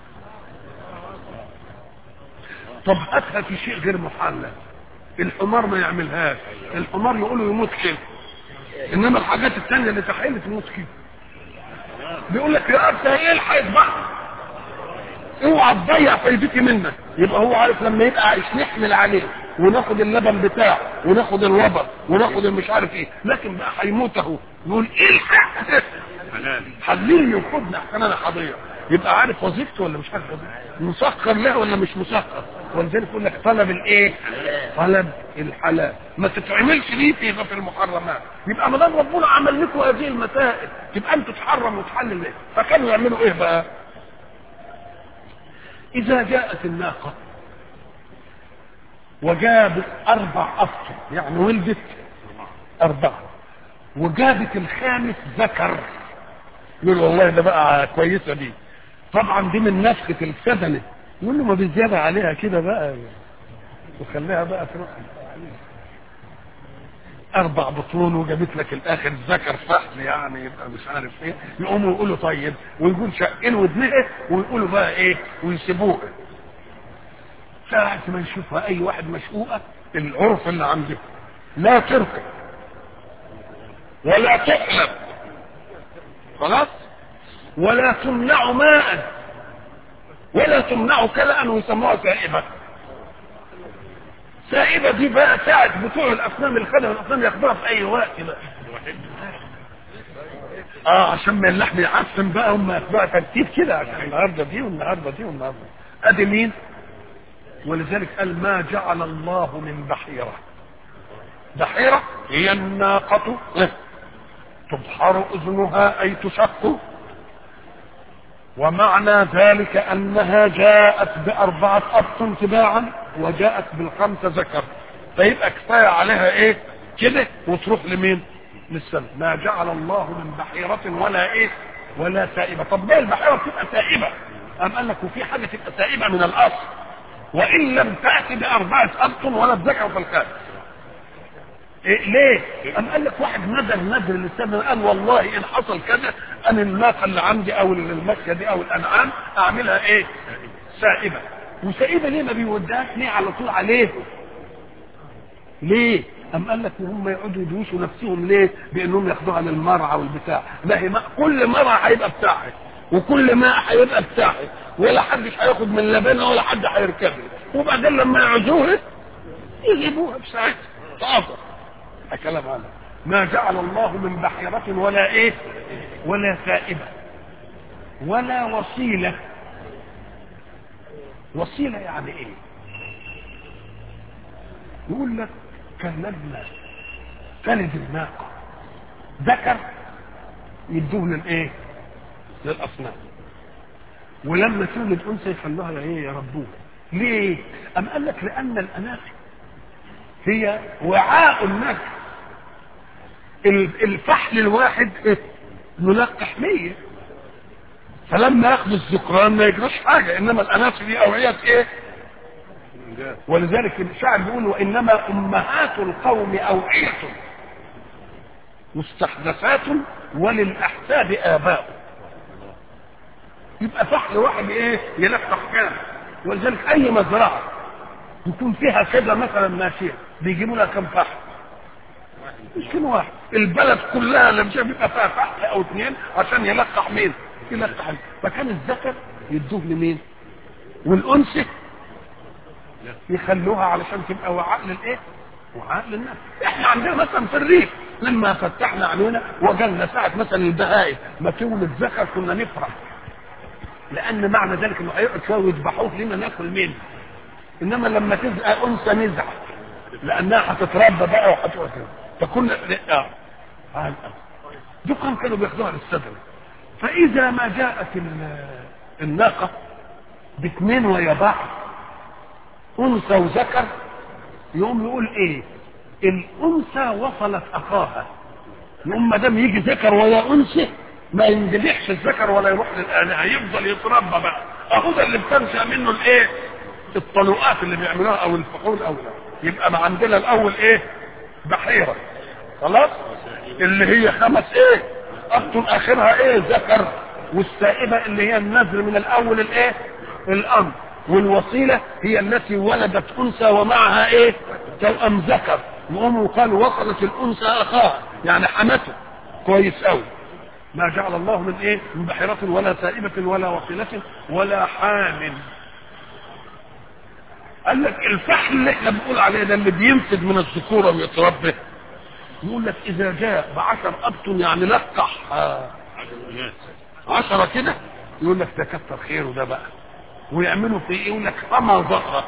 Speaker 1: طب هاتها في شيء غير محلل الحمار ما يعملهاش الحمار يقولوا يموت كده انما الحاجات الثانيه اللي تحيل تموت كده بيقول لك يا ابني ايه الحيط بقى اوعى تضيع فايدتي منك يبقى هو عارف لما يبقى عايش نحمل عليه وناخد اللبن بتاعه وناخد الوبر وناخد المش عارف ايه لكن بقى هيموت اهو يقول ايه الحق حللني وخدني احسن انا حضيع يبقى عارف وظيفته ولا مش عارف وظيفته مسخر له ولا مش مسخر ولذلك يقول لك طلب الايه طلب الحلال ما تتعملش ليه في في المحرمات يبقى ما دام ربنا عمل لكم هذه المسائل يبقى انتوا تحرم وتحلل ليه فكانوا يعملوا ايه بقى اذا جاءت الناقه وجابت اربع افطر يعني ولدت اربعه وجابت الخامس ذكر يقول والله ده بقى كويسه دي طبعا دي من نفخه السدنه يقول له ما بالزياده عليها كده بقى وخليها بقى تروح اربع بطون وجابت لك الاخر ذكر فحل يعني يبقى مش عارف ايه يقوموا يقولوا طيب ويقول شقين ودنها ويقولوا بقى ايه ويسيبوها ساعة ما نشوفها اي واحد مشقوقه العرف اللي عنده لا تركب ولا تحلب خلاص ولا تمنع ماء ولا تمنع كلأ ويسموها سائبة سائبة دي بقى ساعة بتوع الأصنام الخدم الأصنام ياخدوها في أي وقت بقى اه عشان ما اللحم يعفن بقى هم ياخدوها ترتيب كده عشان النهارده دي والنهارده دي والنهارده ادي مين ولذلك قال ما جعل الله من بحيره بحيره هي الناقه تبحر اذنها اي تشق ومعنى ذلك انها جاءت باربعه ابطن تباعا وجاءت بالخمسه ذكر فيبقى كفايه عليها ايه كده وتروح لمين للسماء ما جعل الله من بحيره ولا ايه ولا سائبه طب ليه البحيره تبقى سائبه ام قال لك وفي حاجه تبقى سائبه من الاصل وان لم تاتي باربعه ابطن ولا الذكر في الخامس إيه ليه؟ أم قال لك واحد ندر ندر للسنة قال والله إن حصل كذا أنا الناقة اللي عندي أو الماشية دي أو الأنعام أعملها إيه؟ سائبة وسائبة ليه ما بيوديهاش ليه على طول عليه؟ ليه؟ أم قال لك هم يقعدوا يدوشوا نفسهم ليه؟ بأنهم ياخدوها للمرعى والبتاع، ما هي ما كل مرعى هيبقى بتاعها وكل ماء هيبقى بتاعها ولا حدش هياخد من لبنها ولا حد هيركبها وبعدين لما يعزوها يجيبوها بساعتها تعاطى كلام عنه ما جعل الله من بحيرة ولا ايه ولا سائبة ولا وصيلة وصيلة يعني ايه يقول لك كلمنا تلد الناقة ذكر يدوه للايه للاصنام ولما تولد انثى يخلوها ايه يربوها ليه ام قال لك لان الاناث هي وعاء النفس ال- الفحل الواحد إيه؟ نلقح مية فلما ياخدوا الذكران ما يجراش حاجة انما الاناث دي اوعية ايه ولذلك الشاعر بيقول وانما امهات القوم اوعية مستحدثات وللاحساب اباء يبقى فحل واحد ايه يلقح كام ولذلك اي مزرعه يكون فيها كذا مثلا ماشيه بيجيبوا لها كم فحل مش كم واحد البلد كلها لما شاف يبقى فيها فحل او اثنين عشان يلقح مين يلقح ال- فكان الذكر يدوه لمين والانثى يخلوها علشان تبقى وعاء للايه وعاء للناس احنا عندنا مثلا في الريف لما فتحنا عيوننا وجدنا ساعة مثلا البهائم ما تولد ذكر كنا نفرح لان معنى ذلك انه هيقعد شويه ويذبحوه لنا ناكل منه انما لما تبقى انثى نزعل لانها هتتربى بقى وهتقعد كده فكنا اه آه. دول كانوا بياخدوها للصدر فاذا ما جاءت ال- الناقه باثنين ويا بعض انثى وذكر يقوم يقول ايه الانثى وصلت اخاها يقوم ما دام يجي ذكر ويا انثى ما يندلعش الذكر ولا يروح للآلهة يفضل يتربى بقى اهو ده اللي بتنشا منه الايه الطلوقات اللي بيعملوها او الفحول او يبقى ما عندنا الاول ايه بحيره خلاص اللي هي خمس ايه ابطن اخرها ايه ذكر والسائبه اللي هي النذر من الاول الايه الامر والوصيله هي التي ولدت انثى ومعها ايه توأم ذكر وامه قالوا وصلت الانثى اخاها يعني حمته كويس قوي ما جعل الله من ايه من بحيرة ولا سائبة ولا وصيلة ولا حامل قال لك الفحل اللي احنا بنقول عليه ده اللي بينفذ من الذكورة ويتربى يقول لك اذا جاء بعشر ابطن يعني لقح آه، عشرة كده يقول لك ده كتر خيره ده بقى ويعملوا في ايه يقول لك فما ظهره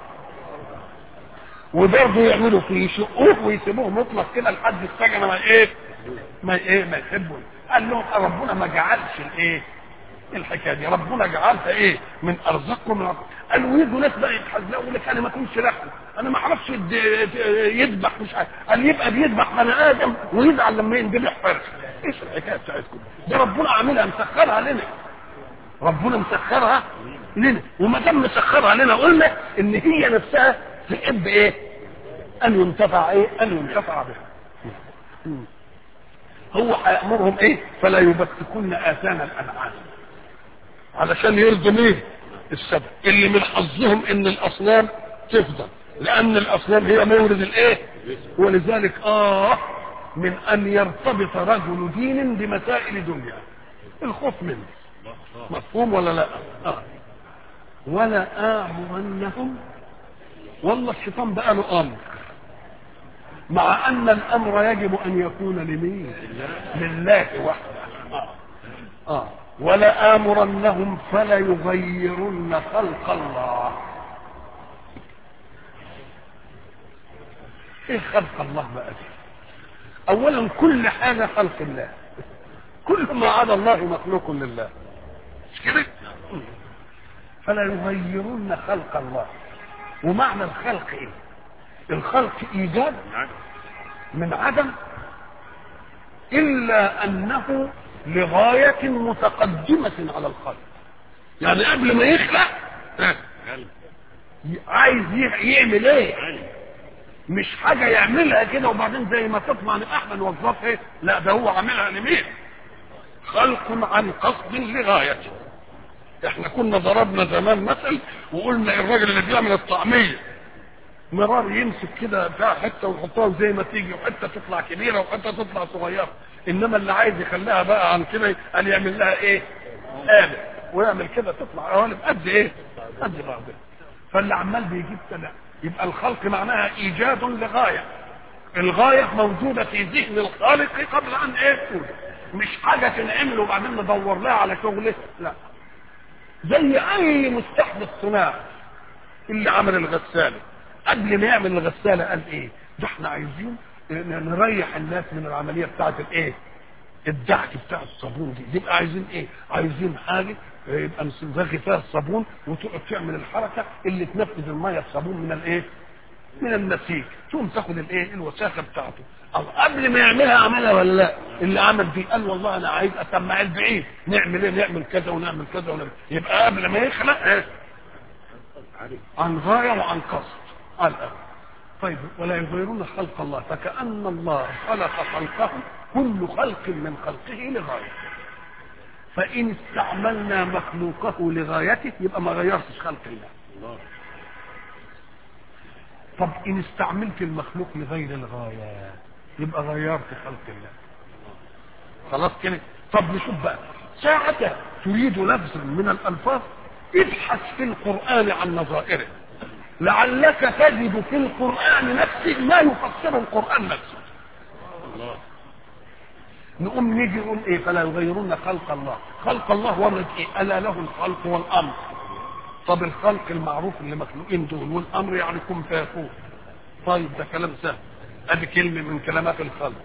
Speaker 1: وبرضه يعملوا فيه يشقوه ويسيبوه مطلق كده لحد السجن ما ايه ما ايه ما يحبوا قال لهم ربنا ما جعلش الايه الحكايه دي ربنا جعلها ايه من ارزاقكم من أرزاق. قالوا يجوا ناس بقى يتحزنوا يقول لك انا ما كنتش لحم انا ما اعرفش يد- يذبح مش عارف قال يبقى بيذبح بني ادم ويزعل لما ينذبح فرخ ايش الحكايه بتاعتكم دي ربنا عاملها مسخرها لنا ربنا مسخرها لنا وما دام مسخرها لنا قلنا ان هي نفسها تحب ايه ان ينتفع ايه ان ينتفع بها هو هيامرهم ايه فلا يبتكن اذان الانعام علشان يرضوا مين السبب اللي من حظهم ان الاصنام تفضل لان الاصنام هي مورد الايه ولذلك اه من ان يرتبط رجل دين بمسائل دنيا الخوف منه مفهوم ولا لا آه. ولا آمرنهم والله الشيطان بقى له امر مع ان الامر يجب ان يكون لمين لله وحده آه. آه. ولا آمرنهم فلا يغيرن خلق الله ايه خلق الله بقى دي اولا كل حاجه خلق الله كل ما عدا الله مخلوق لله مش كده فلا يغيرن خلق الله ومعنى الخلق ايه الخلق ايجاد من عدم الا انه لغايه متقدمه على الخلق يعني قبل ما يخلق ها، عايز ي- يعمل ايه مش حاجه يعملها كده وبعدين زي ما تطمع نبقى احنا نوظفها ايه لا ده هو عاملها لمين خلق عن قصد لغايته احنا كنا ضربنا زمان مثل وقلنا الراجل اللي بيعمل الطعميه مرار يمسك كده بتاع حته ويحطها زي ما تيجي وحته تطلع كبيره وحته تطلع صغيره انما اللي عايز يخليها بقى عن كده قال يعمل لها ايه؟ قالب ويعمل كده تطلع قوالب قد ايه؟ قد بعضها فاللي عمال بيجيب كده يبقى الخلق معناها ايجاد لغايه الغايه موجوده في ذهن الخالق قبل ان ايه توجد مش حاجه تنعمل وبعدين ندور لها على شغله لا زي اي مستحدث صناعي اللي عمل الغساله قبل ما يعمل الغساله قال ايه ده احنا عايزين ن- نريح الناس من العمليه بتاعت الايه الدعك بتاع الصابون دي يبقى عايزين ايه عايزين حاجه يبقى نصغي فيها الصابون وتقعد تعمل الحركه اللي تنفذ الميه الصابون من الايه من النسيج ثم تاخد الايه الوساخه بتاعته او قبل ما يعملها عملها ولا لا اللي عمل دي قال والله انا عايز اسمع البعيد نعمل ايه نعمل كذا ونعمل كذا ونعمل يبقى قبل ما يخلق ايه عن غايه وعن قصد قال طيب ولا يغيرون خلق الله فكأن الله خلق خلقه كل خلق من خلقه لغايه فإن استعملنا مخلوقه لغايته يبقى ما غيرتش خلق الله طب إن استعملت المخلوق لغير الغاية يبقى غيرت خلق الله خلاص كده طب نشوف بقى ساعة تريد لفظا من الألفاظ ابحث في القرآن عن نظائره لعلك تجد في القرآن نفسه ما يفسر القرآن نفسه الله نقوم نيجي نقول ايه فلا يغيرون خلق الله خلق الله ورد ايه الا له الخلق والامر طب الخلق المعروف اللي مخلوقين دول والامر يعني كن فيكون طيب ده كلام سهل ادي كلمه من كلمات الخلق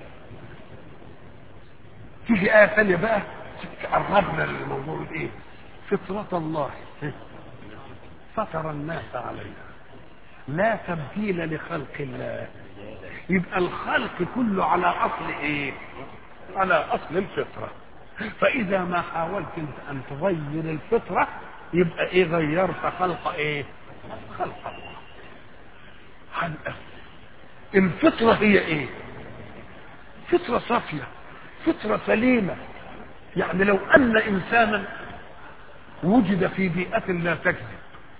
Speaker 1: تيجي ايه ثانيه بقى قربنا للموضوع ايه فطرة الله فطر الناس عليها لا تبديل لخلق الله يبقى الخلق كله على اصل ايه على اصل الفطره فاذا ما حاولت انت ان تغير الفطره يبقى ايه غيرت خلق ايه خلق الله حلقة. الفطره هي ايه فطره صافيه فطره سليمه يعني لو ان انسانا وجد في بيئه لا تكذب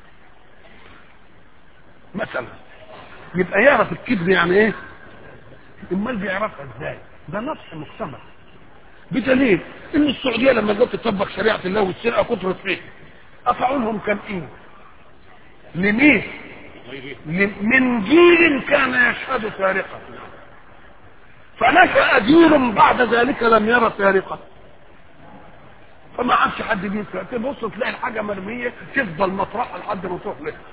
Speaker 1: مثلا يبقى يعرف الكذب يعني ايه امال بيعرفها ازاي ده نص مجتمع بدليل ان السعوديه لما جت تطبق شريعه الله والسرقه كثرت فيه افعالهم كان ايه لمين من جيل كان يشهد سارقا فنشأ جيل بعد ذلك لم يرى سارقا فما عادش حد بيسرق تبص تلاقي الحاجه مرميه تفضل مطرحها لحد ما تروح لها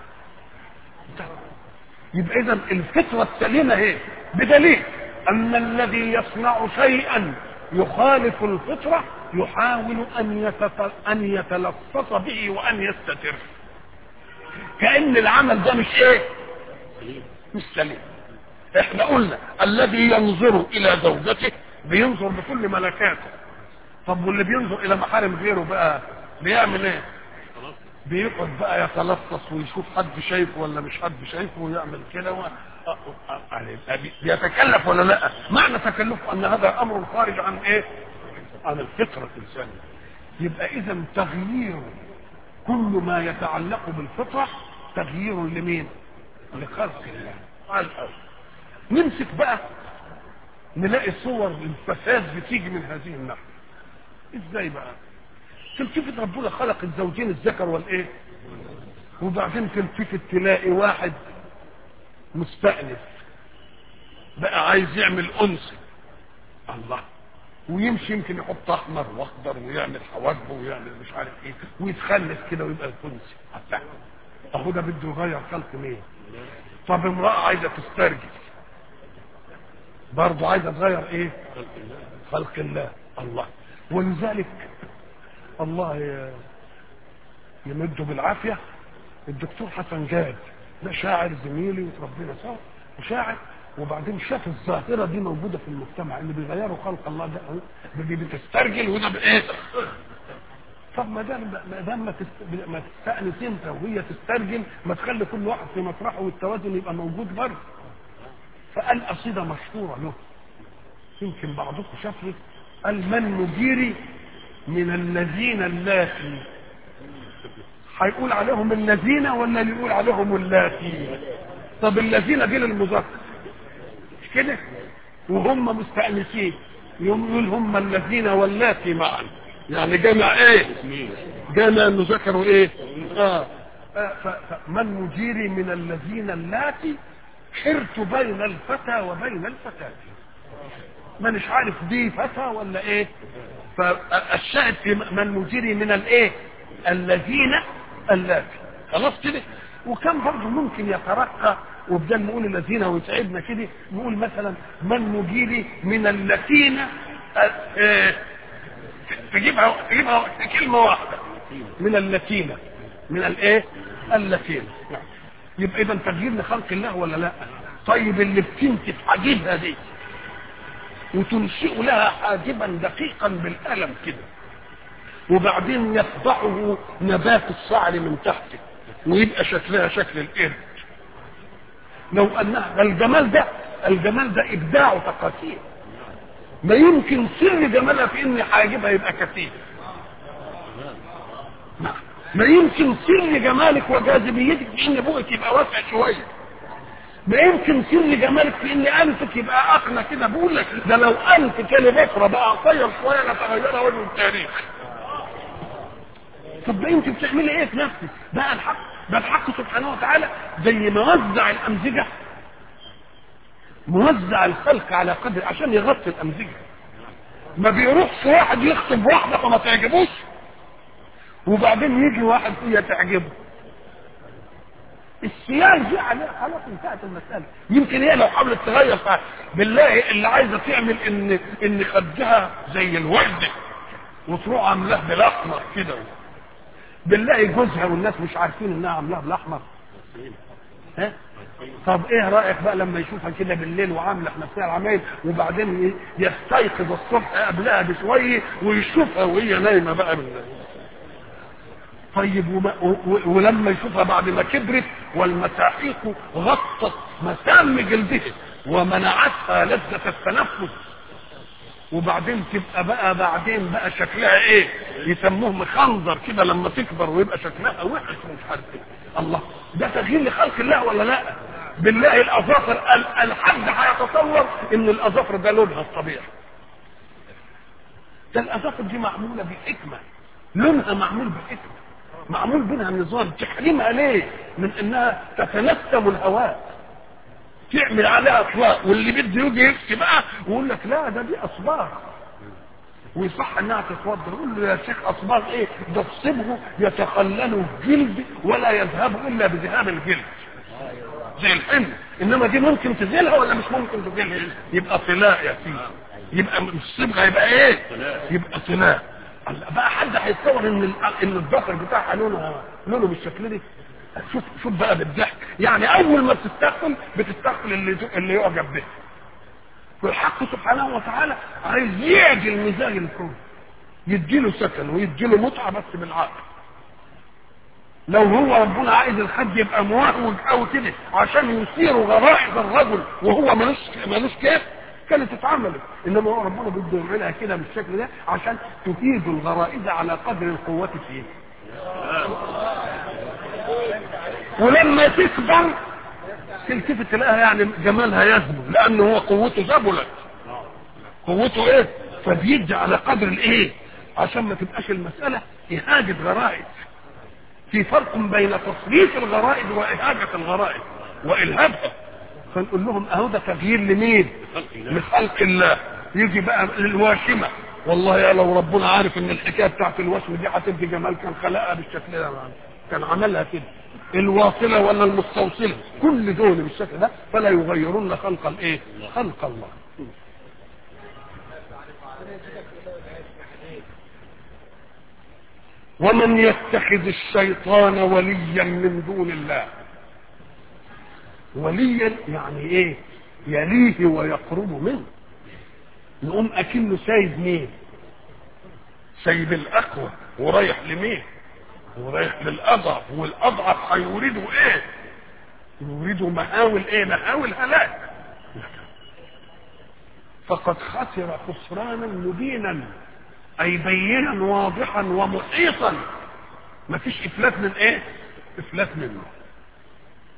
Speaker 1: يبقى اذا الفطره السليمه هي بدليل ان الذي يصنع شيئا يخالف الفطره يحاول ان يتت... ان يتلصص به وان يستتر كان العمل ده مش ايه مش سليم احنا قلنا الذي ينظر الى زوجته بينظر بكل ملكاته طب واللي بينظر الى محارم غيره بقى بيعمل ايه بيقعد بقى يتلصص ويشوف حد شايفه ولا مش حد شايفه ويعمل كده و... بيتكلف ولا لا معنى تكلفه ان هذا امر خارج عن ايه عن الفطره الانسانيه يبقى اذا تغيير كل ما يتعلق بالفطره تغيير لمين لخلق الله على الارض نمسك بقى نلاقي صور الفساد بتيجي من هذه الناحيه ازاي بقى تلتفت ربنا خلق الزوجين الذكر والايه وبعدين تلتفت تلاقي واحد مستأنس بقى عايز يعمل انس الله ويمشي يمكن يحط احمر واخضر ويعمل حواجبه ويعمل مش عارف ايه ويتخلف كده ويبقى الانسي اهو ده بده يغير خلق مين طب امراه عايزه تسترجل برضه عايزه تغير ايه خلق الله الله ولذلك الله يمده بالعافيه الدكتور حسن جاد ده شاعر زميلي وتربينا سوا وشاعر وبعدين شاف الظاهره دي موجوده في المجتمع اللي بيغيروا خلق الله ده دي بتسترجل وده بايه طب ما دام ما دام ما, تست... ما تستأنس انت وهي تسترجل ما تخلي كل واحد في مطرحه والتوازن يبقى موجود برضه فقال قصيده مشهوره له يمكن بعضكم شافه قال من مديري من الذين اللاتي هيقول عليهم الذين ولا اللي يقول عليهم اللاتي طب الذين دي للمذكر مش كده وهم مستأنسين يوم يقول هم الذين واللاتي معا يعني جمع ايه جمع انه ذكروا ايه اه, آه فمن مجيري من الذين اللاتي حرت بين الفتى وبين الفتاة مانيش عارف دي فتى ولا ايه فالشاهد في من مجيري من الايه الذين اللاتي خلاص كده وكم برضه ممكن يترقى وبدل نقول الذين ويتعبنا كده نقول مثلا من مجيري من الذين اه تجيبها تجيبها كلمه واحده من اللتين من الايه اللتين يبقى اذا تغيير لخلق الله ولا لا طيب اللي بتنتف حاجبها دي وتنشئ لها حاجبا دقيقا بالقلم كده وبعدين يتبعه نبات الشعر من تحته ويبقى شكلها شكل القرد لو انها الجمال ده الجمال ده ابداع تقاسيم ما يمكن سر جمالها في ان حاجبها يبقى كثير ما يمكن سر جمالك وجاذبيتك في ان بوقك يبقى واسع شويه ما يمكن سر جمالك في ان انفك يبقى اقنى كده بقول لك ده لو انف كان بكره بقى قصير شويه لتغير وجه التاريخ طب ده انت بتعملي ايه في نفسك بقى الحق ده الحق سبحانه وتعالى زي ما وزع الامزجه موزع الخلق على قدر عشان يغطي الامزجه ما بيروحش واحد يخطب واحده فما تعجبوش وبعدين يجي واحد هي تعجبه السيال دي عليها خلاص انتهت المساله يمكن هي لو حاولت تغير فيها بالله اللي عايزه تعمل ان ان خدها زي الورده وتروح عاملاه بالاحمر كده بالله جوزها والناس مش عارفين انها عاملاها بالاحمر ها طب ايه رايك بقى لما يشوفها كده بالليل وعامله في نفسها العمايل وبعدين يستيقظ الصبح قبلها بشويه ويشوفها وهي نايمه بقى بالليل طيب وما و- ولما يشوفها بعد ما كبرت والمساحيق غطت مسام جلدها ومنعتها لذة التنفس وبعدين تبقى بقى بعدين بقى شكلها ايه يسموه مخنظر كده لما تكبر ويبقى شكلها وحش ومش عارف ايه الله ده تغيير لخلق الله ولا لا بالله الاظافر ال- الحد هيتصور ان الاظافر ده لونها الطبيعي ده الاظافر دي معموله بحكمه لونها معمول بحكمه معمول بينها نظام تحريمها ليه من انها تتنسم الهواء تعمل عليها اطلاق واللي بده يجي يفتي بقى ويقول لك لا ده دي اصباغ ويصح انها تتوضا يقول له يا شيخ اصباغ ايه ده الصبغ يتخلل الجلد ولا يذهب الا بذهاب الجلد زي الحمل انما دي ممكن تزيلها ولا مش ممكن تزيلها يبقى طلاء يا سيدي يبقى مش صبغه يبقى ايه يبقى طلاء الله، بقى حد هيتصور ان ال- ان الضفر بتاعها لونه لونه بالشكل ده شوف شوف بقى بالضحك يعني اول ما بتستقبل بتستقبل اللي اللي يعجب به والحق سبحانه وتعالى عايز يعدل مزاج الكون يديله سكن ويديله متعه بس بالعقل لو هو ربنا عايز الحد يبقى موهوج او كده عشان يثير غرائز الرجل وهو ملوش ملوش كيف كانت اتعملت انما هو ربنا بده يعملها كده بالشكل ده عشان تفيد الغرائز على قدر القوه فيه ولما تكبر تلتفت تلاقيها يعني جمالها يذبل لان هو قوته ذبلت قوته ايه فبيدي على قدر الايه عشان ما تبقاش المساله اهاجه غرائز في فرق بين تصريف الغرائز واهاجه الغرائز والهابها فنقول لهم اهو ده تغيير لمين لخلق الله يجي بقى للواشمه والله يا لو ربنا عارف ان الحكايه بتاعت الوشم دي هتدي جمال كان خلقها بالشكل ده كان عملها كده الواصله ولا المستوصله كل دول بالشكل ده فلا يغيرون خلق الايه خلق الله ومن يتخذ الشيطان وليا من دون الله وليا يعني ايه يليه ويقرب منه يقوم اكنه سايب مين سايب الاقوى ورايح لمين ورايح للاضعف والاضعف هيريدوا ايه يريدوا محاول ايه محاول هلاك فقد خسر خسرانا مبينا اي بينا واضحا ومحيطا مفيش افلات من ايه افلات منه